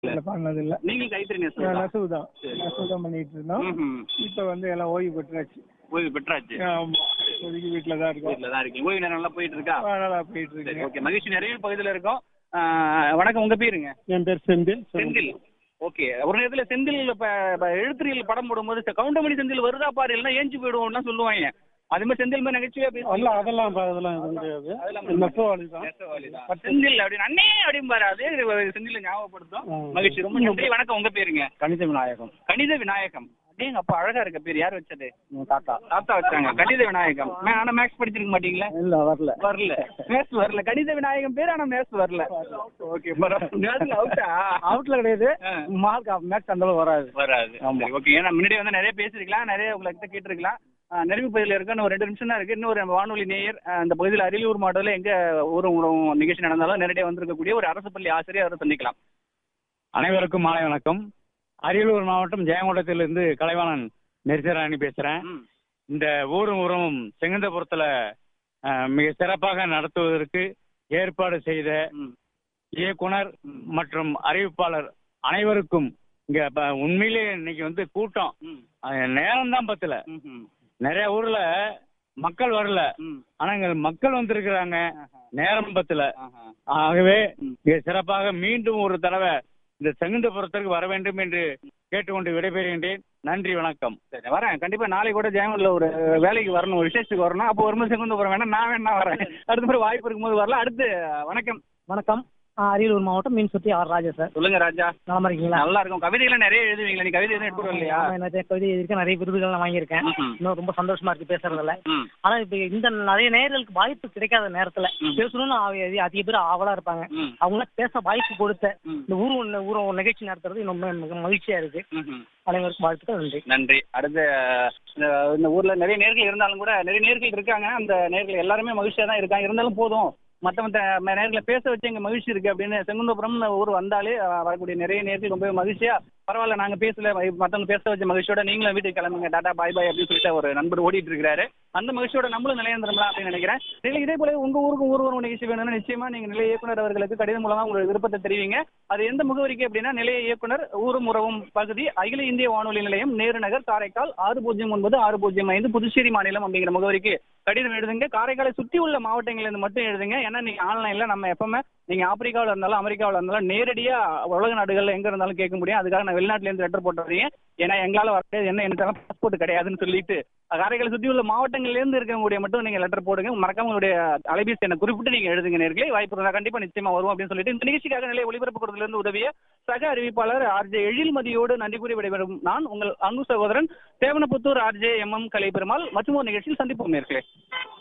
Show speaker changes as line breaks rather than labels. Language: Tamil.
இல்ல பண்ணது இல்ல
நீங்க கைத்தறி நெசவு
நெசவு தான் நெசவு தான் பண்ணிட்டு இருந்தோம் இப்ப வந்து எல்லாம் ஓய்வு பெற்றாச்சு
ஓய்வு பெற்றாச்சு
ஆமா இப்போதைக்கு வீட்டுல தான் இருக்கோம்
வீட்டில் தான் இருக்கீங்க ஓய்வு நேரம் நல்லா போயிட்டு இருக்கா
நல்லா போயிட்டு
சரி
இருக்கு
ஓகே மகிழ்ச்சி நிறைய பகுதியில் இருக்கோம் ஆஹ் வணக்கம் உங்க பேருங்க
என் பேர் செந்தில்
செந்தில் ஓகே ஒரு நேரத்துல செந்தில் இப்ப இப்ப எழுத்துறியல் படம் போடும்போது "ச, கவுண்டமணி செந்தில் வருதா பாரு இல்லைன்னா ஏஞ்சி போயிடுவோம்லாம் சொல்லுவாங்க அதே மாதிரி செந்தில் மாதிரி நகைச்சுவையா
அல்ல
பேசுவாங்க
அதெல்லாம் ப- அதெல்லாம் எதுவும் கிடையாது
அதெல்லாம்
நெசவாளி தான்
நெசவாளிதான். செந்தில் அப்படின்னு அண்ணே அப்படிம்பாரு அதே செந்தில ஞாபகப்படுத்தும்
ஆ.
மகிழ்ச்சி ரொம்ப நன்றி வணக்கம் உங்க பேருங்க
கணித விநாயகம்
கணித விநாயகம் அப்படியே அப்பா அழகா இருக்க பேர் யார் வச்சது
தாத்தா
தாத்தா வச்சாங்க கணித விநாயகம் மே- ஆனா மேக்ஸ் படிச்சிருக்க மாட்டீங்களா
இல்ல வரல
வரல மேத்ஸ் வரல கணித விநாயகம் பேர் ஆனா மேத்ஸ் வரல ஓகே பரவாயில்ல அவுட்டா
அவுட்ல கிடையாது
ஆ.
மார்க் மேட்ச் அந்த அளவு வராது
வராது
ஆமா.
ஓகே ஏன்னா முன்னாடி வந்து நிறைய பேசிருக்கலாம் நிறைய உங்கள்கிட்ட கேட்டிருக்கலாம் ஆஹ் நிறைவு பகுதியில் இருக்க இன்னும் ஒரு ரெண்டு நிமிஷம் தான் இருக்கு இன்னொரு வானொலி நேயர் ஆஹ் இந்த பகுதியில் அரியலூர் மாவட்டத்தில் எங்க ஒரு உணவு நிகழ்ச்சி நடந்தாலும் நேரடியாக வந்திருக்கக்கூடிய ஒரு அரசு பள்ளி ஆசிரியர் அவரை சந்திக்கலாம்
அனைவருக்கும் மாலை வணக்கம் அரியலூர் மாவட்டம் ஜெயங்கொண்டத்திலிருந்து கலைவாணன் நெரிசராணி பேசுறேன்
ம்.
இந்த ஊரும் உறவும் செங்கந்தபுரத்துல அஹ், மிக சிறப்பாக நடத்துவதற்கு ஏற்பாடு செய்த
ம்.
இயக்குனர்
ம்.
மற்றும் அறிவிப்பாளர் அனைவருக்கும் இங்க ப- உண்மையிலேயே இன்னைக்கு வந்து கூட்டம்
ம்.
நேரம் தான் பத்தல
ம். ம்.
நிறைய ஊர்ல மக்கள் வரல
ம்.
ஆனா இங்க மக்கள் வந்திருக்கிறாங்க நேரம் பத்தல
ஆஹா.
ஆகவே
ம்.
மிக சிறப்பாக மீண்டும் ஒரு தடவை இந்த செங்குந்தபுரத்திற்கு வர வேண்டும் என்று கேட்டுக்கொண்டு விடைபெறுகின்றேன் நன்றி வணக்கம்
சரி வரேன் கண்டிப்பா நாளைக்கு கூட ஜெயமூர்ல ஒரு வேலைக்கு வரணும் ஒரு விசேஷத்துக்கு வரணும் அப்போ வரும்போது செகுந்து போற வேணா நான் வேணா வரேன் அடுத்த முறை வாய்ப்பு இருக்கும்போது வரல அடுத்து வணக்கம்
வணக்கம் ஆ, அரியலூர் மாவட்டம் மீன் சுற்றி ஆர் ராஜா சார்
சொல்லுங்க ராஜா
நலமா இருக்கீங்களா
நல்லா இருக்கும் கவிதைகளை நிறைய எழுதுவீங்களா நீ கவிதை எதுவும் எடுத்துட்டு வரலையா
ஆமா, நிறைய கவிதை எழுதியிருக்கேன் நிறைய விருதுகள் நான் வாங்கியிருக்கேன்
ம்ஹும்.
இன்னும் ரொம்ப சந்தோஷமா இருக்கு பேசுறதுல
ம்.
ஆனா இப்ப இந்த நிறைய நேயர்களுக்கு வாய்ப்பு கிடைக்காத நேரத்துல
ம்.
பேசணும்னு ஆவ- அதிக பேர் ஆவலா இருப்பாங்க
ம்.
அவங்க பேச வாய்ப்பு கொடுத்த
ம்.
இந்த ஊர் ஊர் நிகழ்ச்சி நடத்துறது இன்னும் மிக மகிழ்ச்சியா இருக்கு
ம்ஹும்.
அனைவருக்கும் வாழ்த்துக்கள் நன்றி
நன்றி அடுத்து இந்த இந்த ஊர்ல நிறைய நேர்கள் இருந்தாலும் கூட நிறைய நேர்கள் இருக்காங்க அந்த நேர்கள் எல்லாருமே மகிழ்ச்சியா தான் இருக்காங்க இருந்தாலும் போதும் மற்ற மற்ற நேர்களை பேச வச்சு எங்க மகிழ்ச்சி இருக்கு அப்படின்னு செங்குந்தபுரம் ஊர் வந்தாலே அஹ், வரக்கூடிய நிறைய நேர்கள் ரொம்ப மகிழ்ச்சியா பரவாயில்ல நாங்க பேசல மத்தவங்க பேச வச்ச மகிழ்ச்சியோட நீங்களும் வீட்டுக்கு கிளம்புங்க டாடா பாய் பாய் அப்படின்னு சொல்லிட்டு ஒரு நண்பர் ஓடிட்டு இருக்காரு அந்த மகிழ்ச்சியோட நம்மளும் நிலையந்திரம்லாம் அப்படின்னு நினைக்கிறேன் நீங்க இதே போல உங்க ஊருக்கு ஊர் வரும் நிகழ்ச்சி வேணும்னா நிச்சயமா நீங்க நிலைய இயக்குனர் அவர்களுக்கு கடிதம் மூலமா உங்களோட விருப்பத்தை தெரிவிங்க அது எந்த முகவரிக்கு அப்படின்னா நிலைய இயக்குனர் ஊரும் உறவும் பகுதி அகில இந்திய வானொலி நிலையம் நேரு நகர் காரைக்கால் ஆறு பூஜ்ஜியம் ஒன்பது ஆறு பூஜ்ஜியம் ஐந்து புதுச்சேரி மாநிலம் அப்படிங்கிற முகவரிக்கு கடிதம் எழுதுங்க காரைக்காலை சுற்றி உள்ள மாவட்டங்கள்ல இருந்து மட்டும் எழுதுங்க ஏன்னா நீங்க ஆன்லைன்ல நம்ம எப்பவுமே நீங்க ஆப்பிரிக்காவில் இருந்தாலும் அமெரிக்காவில் இருந்தாலும் நேரடியா உலக நாடுகள்ல எங்க இருந்தாலும் கேட்க முடியும் அதுக்காக நான் வெளிநாட்டுல இருந்து லெட்டர் போட்டுறீங்க ஏன்னா எங்களால வர முடியாது என்ன எனக்கு பாஸ்போர்ட் கிடையாதுன்னு சொல்லிட்டு காரைக்காலை சுற்றி உள்ள மாவட்டங்கள்ல இருந்து இருக்கவங்களுடைய மட்டும் நீங்க லெட்டர் போடுங்க மறக்காம உங்களுடைய அலைபேசி எண்ணை குறிப்பிட்டு நீங்க எழுதுங்க நேர்களே வாய்ப்பு இருந்தா கண்டிப்பா நிச்சயமா வரும் அப்படின்னு சொல்லிட்டு இந்த நிகழ்ச்சிக்காக நிலைய ஒளிபரப்பு கொடுத்ததுல இருந்து உதவிய சக அறிவிப்பாளர் ஆர்ஜே எழில்மதியோடு நன்றி கூறி விடைபெறும் நான் உங்கள் அன்பு சகோதரன் Devanaputhur RJ M M Kalaiperumal மற்றும் ஒரு நிகழ்ச்சியில் சந்திப்போம் நேர்களே